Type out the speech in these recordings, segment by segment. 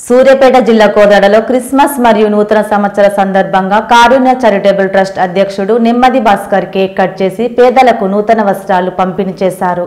సూర్యాపేట జిల్లా కోదాడలో క్రిస్మస్ మరియు నూతన సంవత్సర సందర్భంగా కారుణ్య చారిటబుల్ ట్రస్ట్ అధ్యక్షుడు నెమ్మది భాస్కర్ కేక్ కట్ చేసి పేదలకు నూతన వస్త్రాలు పంపిణీ చేశారు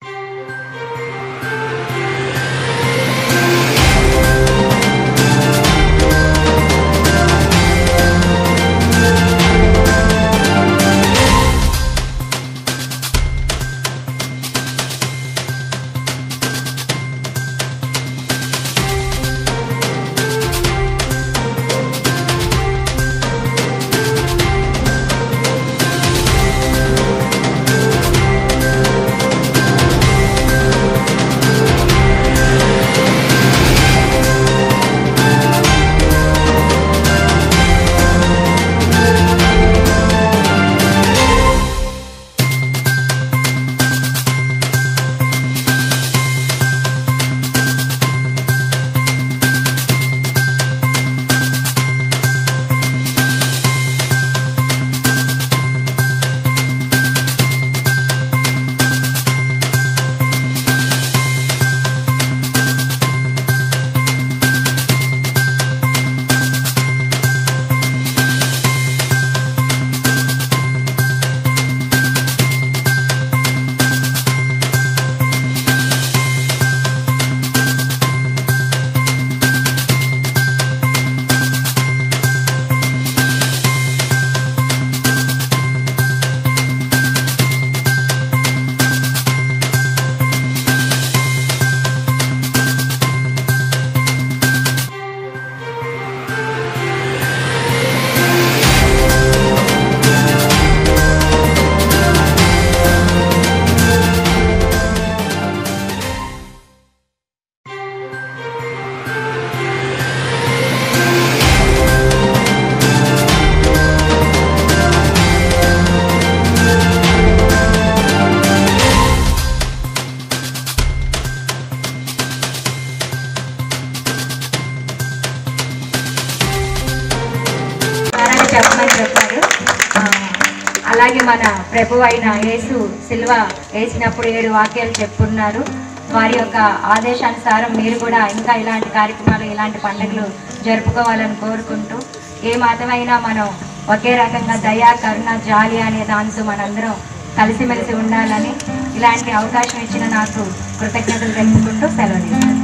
అని చెప్పమని చెప్పారు ఆ, అలాగే మన ప్రభు అయిన యేసు సిల్వ వేసినప్పుడు ఏడు వాక్యాలు చెప్పున్నారు వారి యొక్క ఆదేశానుసారం మీరు కూడా ఇంకా ఇలాంటి కార్యక్రమాలు ఇలాంటి పండుగలు జరుపుకోవాలని కోరుకుంటూ ఏ మతమైనా మనం ఒకే రకంగా దయా కరుణ జాలి అనే దాంతో మనందరం కలిసిమెలిసి ఉండాలని ఇలాంటి అవకాశం ఇచ్చిన నాకు కృతజ్ఞతలు తెలుపుకుంటూ సెలవు తీసుకుంటాను.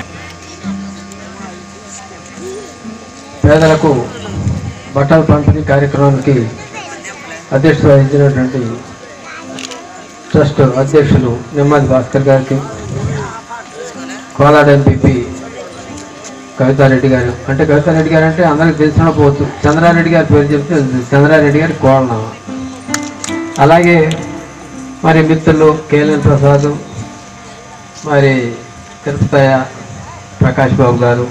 పేదలకు బట్టల పంపిణీ కార్యక్రమానికి అధ్యక్షత వహించినటువంటి ట్రస్ట్ అధ్యక్షులు నిమ్మది భాస్కర్ గారికి కోలాడ ఎంపీపీ కవితారెడ్డి గారు అంటే కవితారెడ్డి గారు అంటే అందరికి తెలిసిన పోవచ్చు చంద్రారెడ్డి గారి పేరు చెప్తే తెలుస్తుంది. చంద్రారెడ్డి గారి కోళ్ళనామ అలాగే మరి మిత్రులు కేఎల్ఎన్ ప్రసాద్ మరి తిరుపతయ్య ప్రకాష్ బాబు గారు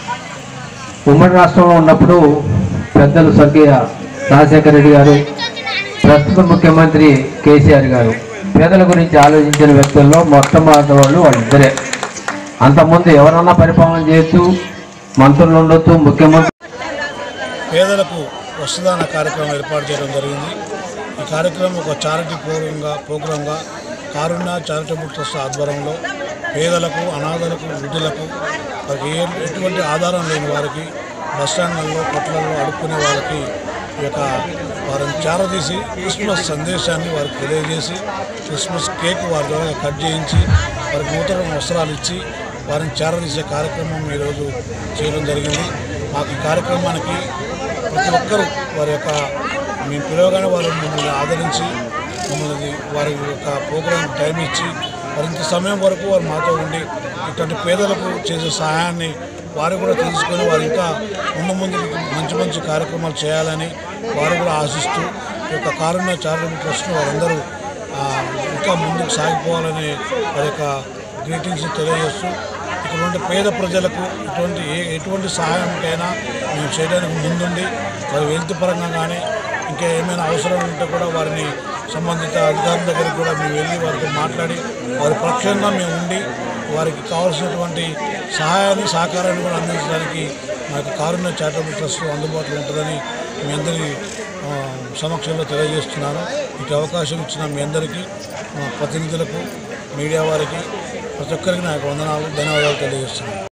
ఉమ్మడి రాష్ట్రంలో ఉన్నప్పుడు పెద్దలు స్వర్గీయ రాజశేఖర రెడ్డి గారు ప్రస్తుత ముఖ్యమంత్రి కేసీఆర్ గారు పేదల గురించి ఆలోచించిన వ్యక్తుల్లో మొట్టమొదటి వాళ్ళు వాళ్ళిద్దరే అంతకుముందు ఎవరన్నా పరిపాలన చేయొచ్చు మంత్రులు ఉండొచ్చు ముఖ్యమంత్రి పేదలకు వస్తుదాన కార్యక్రమం ఏర్పాటు చేయడం జరిగింది ఈ కార్యక్రమం ఒక చారిటీ ప్రోగ్రాంగా ప్రోగ్రాంగా కారుణ్య చారిటబుల్ ట్రస్ట్ ఆధ్వర్యంలో పేదలకు అనాథలకు వృద్ధులకు వారికి ఏ ఎటువంటి ఆధారం లేని వారికి బస్టాండ్లలో కొట్లలో అడుక్కునే వాళ్ళకి ఈ యొక్క వారిని చేరదీసి క్రిస్మస్ సందేశాన్ని వారికి తెలియజేసి క్రిస్మస్ కేక్ వారి ద్వారా కట్ చేయించి వారికి నూతన వస్త్రాలు ఇచ్చి వారిని చేరదీసే కార్యక్రమం ఈరోజు చేయడం జరిగింది మాకు ఈ కార్యక్రమానికి ప్రతి ఒక్కరూ వారి యొక్క మేము పిలవగానే వారు మమ్మల్ని ఆదరించి మమ్మల్ని వారి యొక్క ప్రోగ్రాం టైం ఇచ్చి మరింత సమయం వరకు వారు మాతో ఉండి ఇటువంటి పేదలకు చేసే సహాయాన్ని వారు కూడా తెలుసుకొని వారు ఇంకా ముందు ముందు మంచి మంచి కార్యక్రమాలు చేయాలని వారు కూడా ఆశిస్తూ ఈ యొక్క కారుణ్య చారిటబుల్ ట్రస్ట్ను వారందరూ ఆ, ఇంకా ముందుకు సాగిపోవాలని వారి యొక్క గ్రీటింగ్స్ తెలియజేస్తూ ఇటువంటి పేద ప్రజలకు ఇటువంటి ఏ ఎటువంటి సహాయంకైనా మేము చేయడానికి ముందుండి వారి వెల్త్ పరంగా కానీ ఇంకా ఏమైనా అవసరం ఉంటే కూడా వారిని సంబంధిత అధికారుల దగ్గరికి కూడా మేము వెళ్ళి వారితో మాట్లాడి వారి పక్షంగా మేము ఉండి వారికి కావాల్సినటువంటి సహాయాన్ని సహకారాన్ని కూడా అందించడానికి మా యొక్క కారుణ్య చారిటబుల్ ట్రస్ట్ అందుబాటులో ఉంటుందని మీ అందరి ఆ, సమక్షంలో తెలియజేస్తున్నాను ఇటు అవకాశం ఇచ్చిన మీ అందరికీ మా ప్రతినిధులకు మీడియా వారికి ప్రతి ఒక్కరికి నా యొక్క వందనాలు ధన్యవాదాలు తెలియజేస్తున్నాను